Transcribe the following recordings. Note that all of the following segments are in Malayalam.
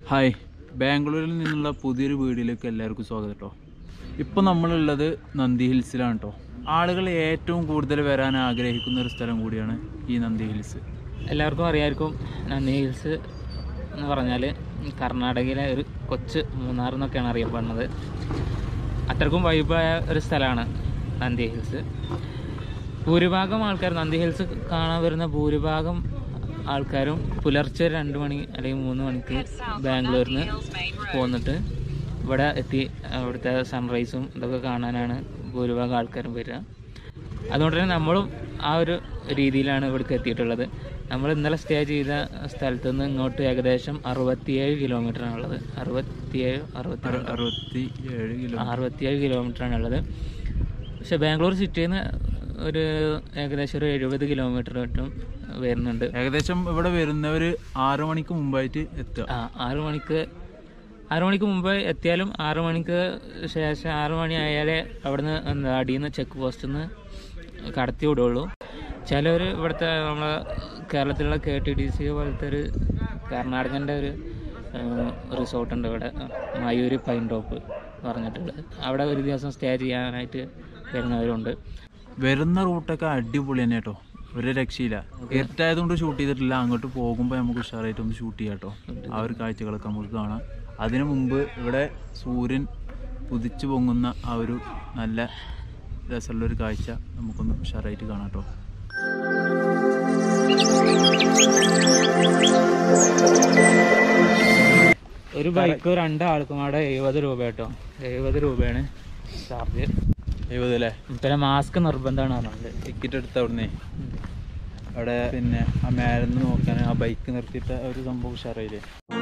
ഹായ് ബാംഗ്ലൂരിൽ നിന്നുള്ള പുതിയൊരു വീഡിയോയിലേക്ക് എല്ലാവർക്കും സ്വാഗതം കേട്ടോ ഇപ്പോൾ നമ്മളുള്ളത് നന്ദി ഹിൽസിലാണ് കേട്ടോ ആളുകൾ ഏറ്റവും കൂടുതൽ വരാൻ ആഗ്രഹിക്കുന്ന ഒരു സ്ഥലം കൂടിയാണ് ഈ നന്ദി ഹിൽസ് എല്ലാവർക്കും അറിയാമായിരിക്കും നന്ദി ഹിൽസ് എന്ന് പറഞ്ഞാൽ കർണാടകയിലെ ഒരു കൊച്ച് മൂന്നാർ എന്നൊക്കെയാണ് അറിയപ്പെടുന്നത് അത്രക്കും വൈബായ ഒരു സ്ഥലമാണ് നന്ദി ഹിൽസ് ഭൂരിഭാഗം ആൾക്കാർ നന്ദി ഹിൽസ് കാണാൻ വരുന്ന ഭൂരിഭാഗം ആൾക്കാരും പുലർച്ചെ രണ്ട് മണി അല്ലെങ്കിൽ മൂന്ന് മണിക്ക് ബാംഗ്ലൂരിൽ നിന്ന് പോന്നിട്ട് ഇവിടെ എത്തി അവിടുത്തെ സൺറൈസും ഇതൊക്കെ കാണാനാണ് ഭൂരിഭാഗം ആൾക്കാരും വരിക അതുകൊണ്ട് തന്നെ നമ്മളും ആ ഒരു രീതിയിലാണ് ഇവിടേക്ക് എത്തിയിട്ടുള്ളത് നമ്മൾ ഇന്നലെ സ്റ്റേ ചെയ്ത സ്ഥലത്ത് നിന്ന് ഇങ്ങോട്ട് ഏകദേശം അറുപത്തിയേഴ് കിലോമീറ്ററാണ് ഉള്ളത് അറുപത്തിയേഴ് അറുപത്തി അറുപത്തി ഏഴ് കിലോ അറുപത്തിയേഴ് കിലോമീറ്ററാണ് ഉള്ളത് പക്ഷെ ബാംഗ്ലൂർ സിറ്റിയിൽ നിന്ന് ഒരു ഏകദേശം ഒരു എഴുപത് കിലോമീറ്റർ മറ്റും വരുന്നുണ്ട് ഏകദേശം ഇവിടെ വരുന്നവർ ആറു മണിക്ക് മുമ്പായിട്ട് എത്തുക ആ ആറു മണിക്ക് ആറു മണിക്ക് മുമ്പ് എത്തിയാലും ആറു മണിക്ക് ശേഷം ആറു മണി ആയാലേ അവിടുന്ന് എന്താ അടിയിൽ നിന്ന് ചെക്ക് പോസ്റ്റിൽ നിന്ന് കടത്തി വിടുള്ളൂ ചിലവർ ഇവിടുത്തെ നമ്മളെ കേരളത്തിലുള്ള കെ ടി ഡി സി പോലത്തെ ഒരു കർണാടകൻ്റെ ഒരു റിസോർട്ട് ഉണ്ട് ഇവിടെ മയൂരി പൈൻ ടോപ്പ് പറഞ്ഞിട്ടുള്ളത് അവിടെ ഒരു ദിവസം സ്റ്റേ ചെയ്യാനായിട്ട് വരുന്നവരുണ്ട് വരുന്ന റൂട്ടൊക്കെ അടിപൊളി തന്നെ കേട്ടോ ഒരു രക്ഷയില്ല ഇരുട്ടായതുകൊണ്ട് ഷൂട്ട് ചെയ്തിട്ടില്ല അങ്ങോട്ട് പോകുമ്പോൾ നമുക്ക് ഉഷാറായിട്ട് ഒന്ന് ഷൂട്ട് ചെയ്യാം കേട്ടോ ആ ഒരു കാഴ്ചകളൊക്കെ നമുക്ക് കാണാം അതിനു മുമ്പ് ഇവിടെ സൂര്യൻ ഉദിച്ചു പൊങ്ങുന്ന ആ ഒരു നല്ല രസമുള്ള ഒരു കാഴ്ച നമുക്കൊന്ന് ഉഷാറായിട്ട് കാണാം കേട്ടോ ഒരു ബൈക്ക് രണ്ടാൾക്കും അവിടെ എഴുപത് രൂപ കേട്ടോ എഴുപത് രൂപയാണ് ചാർജ് എഴുപത് അല്ലേ പിന്നെ മാസ്ക് നിർബന്ധമാണ് പറഞ്ഞത് ടിക്കറ്റ് എടുത്ത അവിടുന്ന് അവിടെ പിന്നെ ആ മേലെന്ന് നോക്കാൻ ആ ബൈക്ക് നിർത്തിയിട്ട് ആ ഒരു സംഭവം ഉഷാറായില്ലേ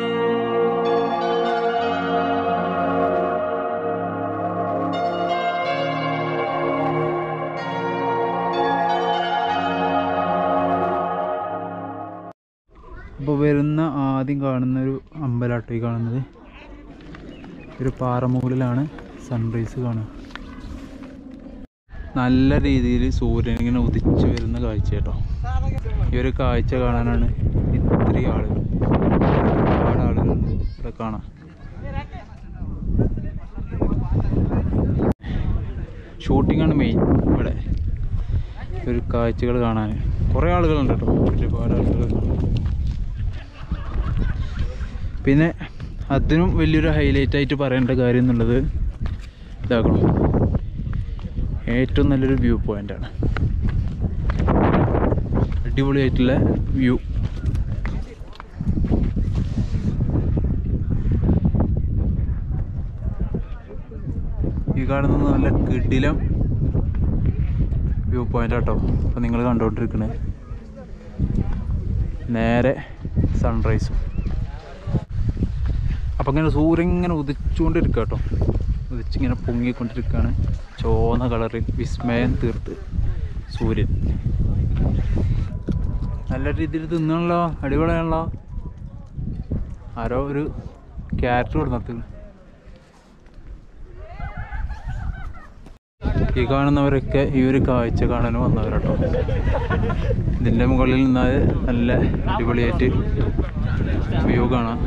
അപ്പോൾ വരുന്ന ആദ്യം കാണുന്ന ഒരു അമ്പലാട്ടോ ഈ കാണുന്നത് ഒരു പാറമുകളിലാണ് സൺറൈസ് കാണുക നല്ല രീതിയിൽ സൂര്യൻ ഇങ്ങനെ ഉദിച്ചു വരുന്ന കാഴ്ച കേട്ടോ ഈ ഒരു കാഴ്ച കാണാനാണ് ഇത്രയും ആളുകൾ ഒരുപാട് ആളുകളുണ്ട് ഇവിടെ കാണാം ഷൂട്ടിംഗ് ആണ് മെയിൻ ഇവിടെ ഈ ഒരു കാഴ്ചകൾ കാണാൻ കുറേ ആളുകളുണ്ട് കേട്ടോ ഒരുപാട് ആളുകൾ കാണാൻ പിന്നെ അതിനും വലിയൊരു ഹൈലൈറ്റ് ആയിട്ട് പറയേണ്ട കാര്യം എന്നുള്ളത് ഇതാക്കണം ഏറ്റവും നല്ലൊരു വ്യൂ പോയിൻ്റാണ് അടിപൊളിയായിട്ടുള്ള വ്യൂ ഈ കാണുന്നത് നല്ല കിടിലം വ്യൂ പോയിന്റ് ആട്ടോ അപ്പോൾ നിങ്ങൾ കണ്ടുകൊണ്ടിരിക്കണേ നേരെ സൺറൈസും അപ്പം ഇങ്ങനെ സൂര്യൻ ഇങ്ങനെ ഉദിച്ചുകൊണ്ടിരിക്കുക കേട്ടോ ഉദിച്ചിങ്ങനെ പൊങ്ങിക്കൊണ്ടിരിക്കുകയാണ് ചുവന്ന കളറിൽ വിസ്മയം തീർത്ത് സൂര്യൻ നല്ല രീതിയിൽ തിന്നണല്ലോ അടിപൊളിയാണല്ലോ ആരോ ഒരു ക്യാരറ്റ് കൊടുന്നത് ഈ കാണുന്നവരൊക്കെ ഈ ഒരു കാഴ്ച കാണാൻ വന്നവരാട്ടോ ഇതിൻ്റെ മുകളിൽ നിന്നാൽ നല്ല അടിപൊളിയായിട്ട് വ്യൂ കാണാം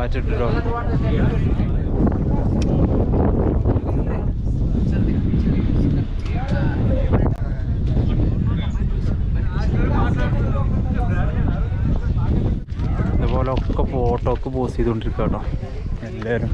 കാറ്റിട്ടോ ഇതുപോലെ ഒക്കെ ഫോട്ടോ ഒക്കെ പോസ്റ്റ് ചെയ്തുകൊണ്ടിരിക്കുക കേട്ടോ എല്ലാവരും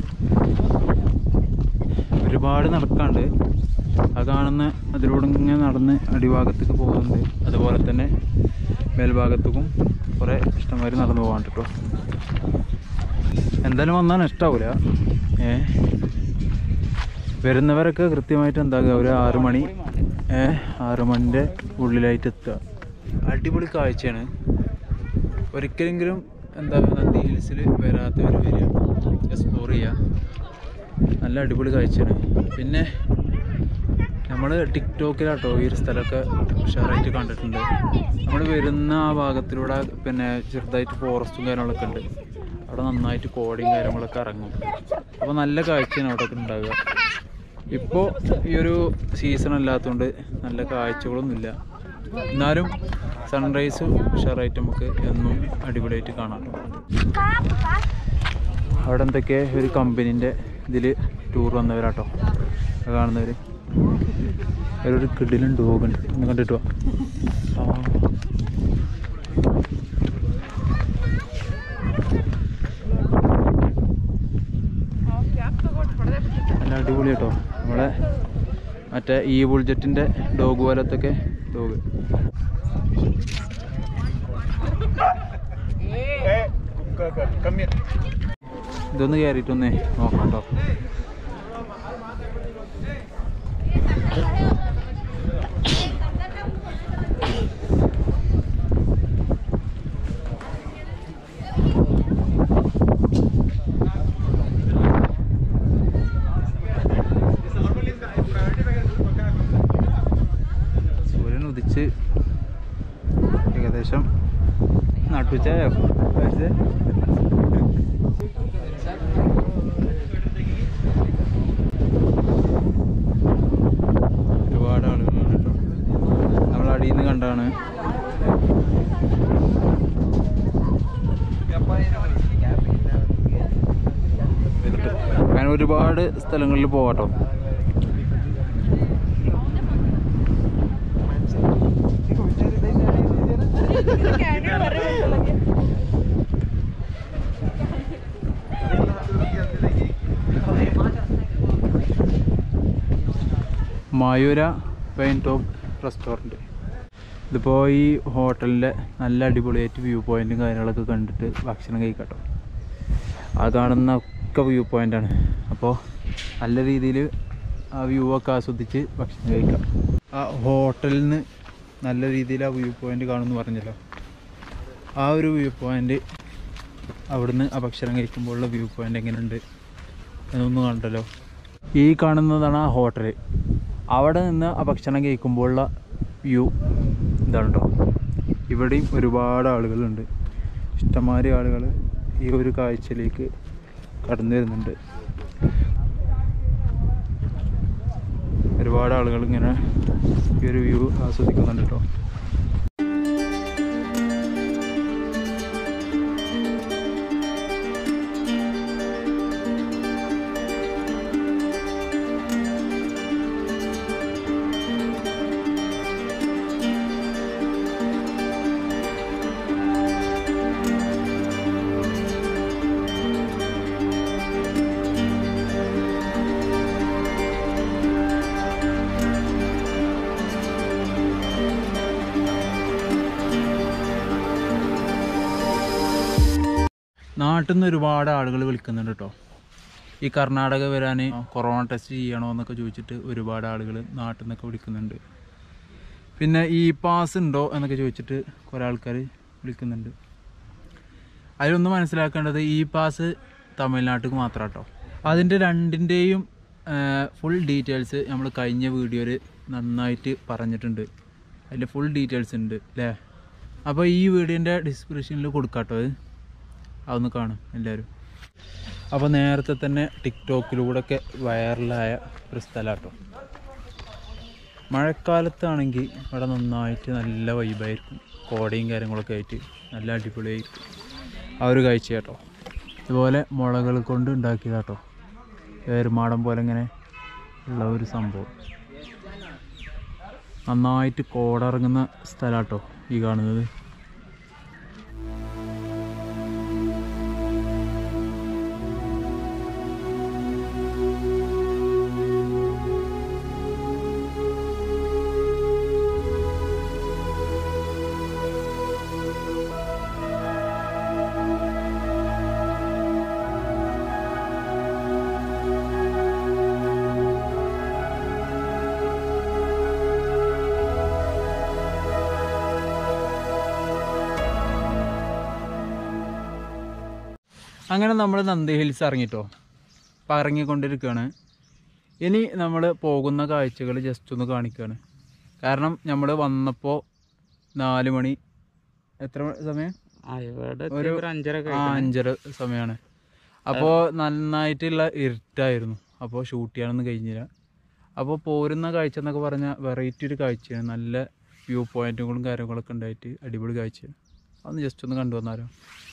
ഒരുപാട് നടക്കാണ്ട് ആ കാണുന്ന അതിലൂടെ ഇങ്ങനെ നടന്ന് അടിഭാഗത്തേക്ക് പോകുന്നുണ്ട് അതുപോലെ തന്നെ മേൽഭാഗത്തേക്കും കുറേ ഇഷ്ടംമാതിരി നടന്നു പോകാൻ കേട്ടോ എന്തായാലും വന്നാൽ ഇഷ്ടാവൂല ഏ വരുന്നവരൊക്കെ കൃത്യമായിട്ട് എന്താകുക ഒരു ആറ് മണി ഏ ആറ് മണിൻ്റെ ഉള്ളിലായിട്ട് എത്തുക അടിപൊളി കാഴ്ചയാണ് ഒരിക്കലെങ്കിലും എന്താ നന്ദി ഹിൽസിൽ വരാത്തവർ വരിക എക്സ്പ്ലോർ ചെയ്യുക നല്ല അടിപൊളി കാഴ്ചയാണ് പിന്നെ നമ്മൾ ടിക്ടോക്കിലാട്ടോ ഈ ഒരു സ്ഥലമൊക്കെ ഉഷാറായിട്ട് കണ്ടിട്ടുണ്ട് നമ്മൾ വരുന്ന ആ ഭാഗത്തിലൂടെ പിന്നെ ചെറുതായിട്ട് ഫോറസ്റ്റും കാര്യങ്ങളൊക്കെ ഉണ്ട് അവിടെ നന്നായിട്ട് കോടയും കാര്യങ്ങളൊക്കെ ഇറങ്ങും അപ്പോൾ നല്ല കാഴ്ചയാണ് അവിടെ ഉണ്ടാവുക ഇപ്പോൾ ഈ ഒരു സീസൺ അല്ലാത്തതുകൊണ്ട് നല്ല കാഴ്ചകളൊന്നുമില്ല എന്നാലും സൺറൈസ് ഉഷാറായിട്ട് നമുക്ക് എന്നും അടിപൊളിയായിട്ട് കാണാം ട്ടോ. അവിടെ എന്തൊക്കെ ഒരു കമ്പനീൻ്റെ ഇതിൽ ടൂർ വന്നവരാട്ടോ അത് കാണുന്നവർ ഒരു കിടിലും ഡോഗ് ഉണ്ട് ഒന്ന് കണ്ടിട്ട് വാ ആ. നല്ല അടിപൊളി കേട്ടോ നമ്മളെ മറ്റേ ഈ ബുൾജറ്റിൻ്റെ ഡോഗ് പോലത്തൊക്കെ ഡോഗ് ഇതൊന്ന് കയറിയിട്ടൊന്നേ നോക്കാം കേട്ടോ സൂര്യൻ ഉദിച്ച് ഏകദേശം നട്ടുച്ചായോ കഴിച്ചേ ഒരുപാട് ആളുകളാണ് കേട്ടോ നമ്മൾ അടിയിൽ നിന്ന് കണ്ടാണ് അങ്ങനെ ഒരുപാട് സ്ഥലങ്ങളിൽ പോവാട്ടോ മയൂര വൈൻ ടോപ്പ് റെസ്റ്റോറൻറ്റ് ഇതിപ്പോൾ ഈ ഹോട്ടലിൻ്റെ നല്ല അടിപൊളിയായിട്ട് വ്യൂ പോയിൻറ്റും കാര്യങ്ങളൊക്കെ കണ്ടിട്ട് ഭക്ഷണം കഴിക്കട്ടോ ആ കാണുന്ന ഒക്കെ വ്യൂ പോയിൻ്റാണ് അപ്പോൾ നല്ല രീതിയിൽ ആ വ്യൂ ഒക്കെ ആസ്വദിച്ച് ഭക്ഷണം കഴിക്കാം ആ ഹോട്ടലിൽ നിന്ന് നല്ല രീതിയിൽ ആ വ്യൂ പോയിൻ്റ് കാണുമെന്ന് പറഞ്ഞല്ലോ ആ ഒരു വ്യൂ പോയിൻ്റ് അവിടുന്ന് ആ ഭക്ഷണം കഴിക്കുമ്പോഴുള്ള വ്യൂ പോയിൻ്റ് എങ്ങനെയുണ്ട് എന്നൊന്ന് കണ്ടല്ലോ ഈ കാണുന്നതാണ് ആ ഹോട്ടൽ അവിടെ നിന്ന് ആ ഭക്ഷണം കഴിക്കുമ്പോഴുള്ള വ്യൂ ഇതാണ് കേട്ടോ ഇവിടെയും ഒരുപാട് ആളുകളുണ്ട് ഇഷ്ടംമാതിരി ആളുകൾ ഈ ഒരു കാഴ്ചയിലേക്ക് കടന്നു വരുന്നുണ്ട് ഒരുപാട് ആളുകൾ ഇങ്ങനെ ഈ ഒരു വ്യൂ ആസ്വദിക്കുന്നുണ്ട് കേട്ടോ നാട്ടിൽ നിന്ന് ഒരുപാട് ആളുകൾ വിളിക്കുന്നുണ്ട് കേട്ടോ ഈ കർണാടക വരാൻ കൊറോണ ടെസ്റ്റ് ചെയ്യണോ എന്നൊക്കെ ചോദിച്ചിട്ട് ഒരുപാട് ആളുകൾ നാട്ടിൽ നിന്നൊക്കെ വിളിക്കുന്നുണ്ട് പിന്നെ ഈ പാസ് ഉണ്ടോ എന്നൊക്കെ ചോദിച്ചിട്ട് കുറേ ആൾക്കാർ വിളിക്കുന്നുണ്ട് അതിലൊന്ന് മനസ്സിലാക്കേണ്ടത് ഈ പാസ് തമിഴ്നാട്ടിൽ മാത്രം കേട്ടോ അതിൻ്റെ രണ്ടിൻ്റെയും ഫുൾ ഡീറ്റെയിൽസ് നമ്മൾ കഴിഞ്ഞ വീഡിയോയിൽ നന്നായിട്ട് പറഞ്ഞിട്ടുണ്ട് അതിൽ ഫുൾ ഡീറ്റെയിൽസ് ഉണ്ട് അല്ലേ അപ്പോൾ ഈ വീഡിയോൻ്റെ ഡിസ്ക്രിപ്ഷനിൽ കൊടുക്കാം കേട്ടോ അത് അതൊന്ന് കാണും എല്ലാവരും അപ്പോൾ നേരത്തെ തന്നെ ടിക്ടോക്കിലൂടെയൊക്കെ വൈറലായ ഒരു സ്ഥലം കേട്ടോ മഴക്കാലത്താണെങ്കിൽ ഇവിടെ നന്നായിട്ട് നല്ല വൈബായിരിക്കും കോടയും കാര്യങ്ങളൊക്കെ ആയിട്ട് നല്ല അടിപൊളിയായിരിക്കും ആ ഒരു കാഴ്ച കേട്ടോ ഇതുപോലെ മുളകൾ കൊണ്ട് ഉണ്ടാക്കിയതാട്ടോ ഏറുമാടം പോലെ ഇങ്ങനെ ഉള്ള ഒരു സംഭവം നന്നായിട്ട് കോടിറങ്ങുന്ന സ്ഥലാട്ടോ ഈ കാണുന്നത് അങ്ങനെ നമ്മൾ നന്ദി ഹിൽസ് ഇറങ്ങിട്ടോ അപ്പം ഇറങ്ങിക്കൊണ്ടിരിക്കുകയാണ് ഇനി നമ്മൾ പോകുന്ന കാഴ്ചകൾ ജസ്റ്റ് ഒന്ന് കാണിക്കുകയാണ് കാരണം നമ്മൾ വന്നപ്പോൾ നാല് മണി എത്ര സമയം ആ ഇവിടെ ഒരു- ഒരു അഞ്ചര ആ അഞ്ചര സമയമാണ് അപ്പോൾ നന്നായിട്ടുള്ള ഇരുട്ടായിരുന്നു അപ്പോൾ ഷൂട്ട് ചെയ്യാനൊന്നും കഴിഞ്ഞില്ല അപ്പോൾ പോരുന്ന കാഴ്ച എന്നൊക്കെ പറഞ്ഞാൽ വെറൈറ്റി ഒരു കാഴ്ചയാണ് നല്ല വ്യൂ പോയിന്റുകളും കാര്യങ്ങളൊക്കെ ഉണ്ടായിട്ട് അടിപൊളി കാഴ്ചയാണ് അതൊന്ന് ജസ്റ്റ് ഒന്ന് കണ്ടു വന്നാലോ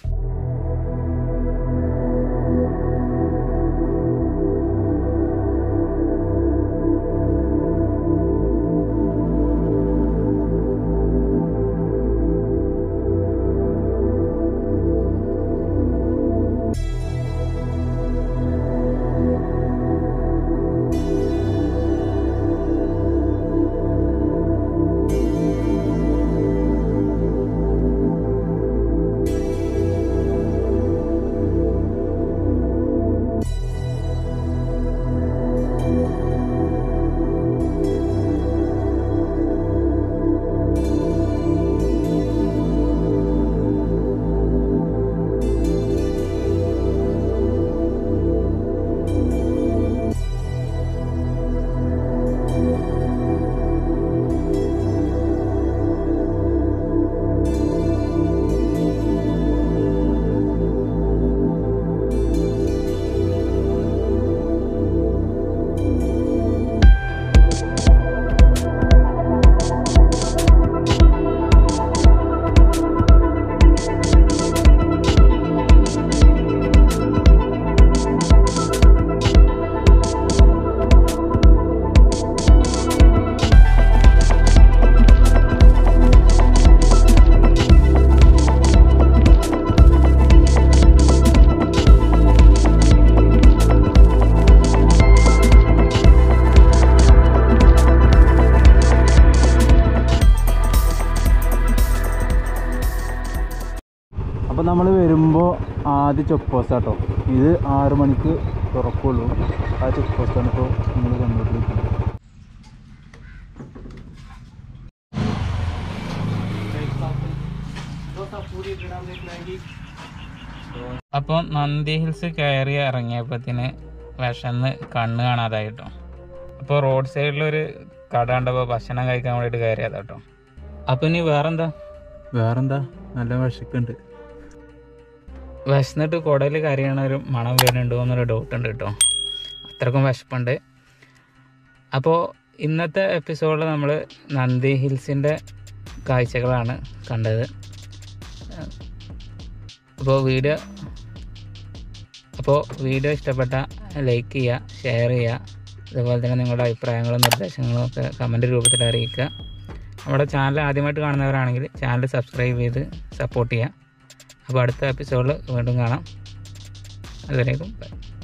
അപ്പോൾ നമ്മൾ വരുമ്പോൾ ആദ്യ ചെക്ക് പോസ്റ്റാട്ടോ ഇത് ആറ് മണിക്ക് തുറക്കുള്ളൂ ആ ചെക്ക് പോസ്റ്റാണ് ഇപ്പോൾ നമ്മൾ കണ്ടുകൊണ്ടിരിക്കുന്നത് അപ്പോൾ നന്ദി ഹിൽസ് കയറി ഇറങ്ങിയപ്പത്തിന് വിശന്ന് കണ്ണ് കാണാതായിട്ടോ അപ്പോൾ റോഡ് സൈഡിലൊരു കട കണ്ടപ്പോൾ ഭക്ഷണം കഴിക്കാൻ വേണ്ടിയിട്ട് കയറിയതാ കേട്ടോ അപ്പോൾ ഇനി വേറെന്താ വേറെന്താ നല്ല വിശക്കുണ്ട് വിശന്നിട്ട് കുടയിൽ കരയണ ഒരു മണം വരുന്നുണ്ടോ എന്നൊരു ഡൗട്ട് ഉണ്ട് കേട്ടോ അത്രക്കും വിശപ്പുണ്ട് അപ്പോൾ ഇന്നത്തെ എപ്പിസോഡിൽ നമ്മൾ നന്ദി ഹിൽസിൻ്റെ കാഴ്ചകളാണ് കണ്ടത് അപ്പോൾ വീഡിയോ അപ്പോൾ വീഡിയോ ഇഷ്ടപ്പെട്ട ലൈക്ക് ചെയ്യുക ഷെയർ ചെയ്യുക അതുപോലെ തന്നെ നിങ്ങളുടെ അഭിപ്രായങ്ങളും നിർദ്ദേശങ്ങളും ഒക്കെ കമൻറ്റ് രൂപത്തിൽ അറിയിക്കുക നമ്മുടെ ചാനൽ ആദ്യമായിട്ട് കാണുന്നവരാണെങ്കിൽ ചാനൽ സബ്സ്ക്രൈബ് ചെയ്ത് സപ്പോർട്ട് ചെയ്യുക അപ്പോൾ അടുത്ത എപ്പിസോഡിൽ വീണ്ടും കാണാം അതുവരേക്കും ബൈ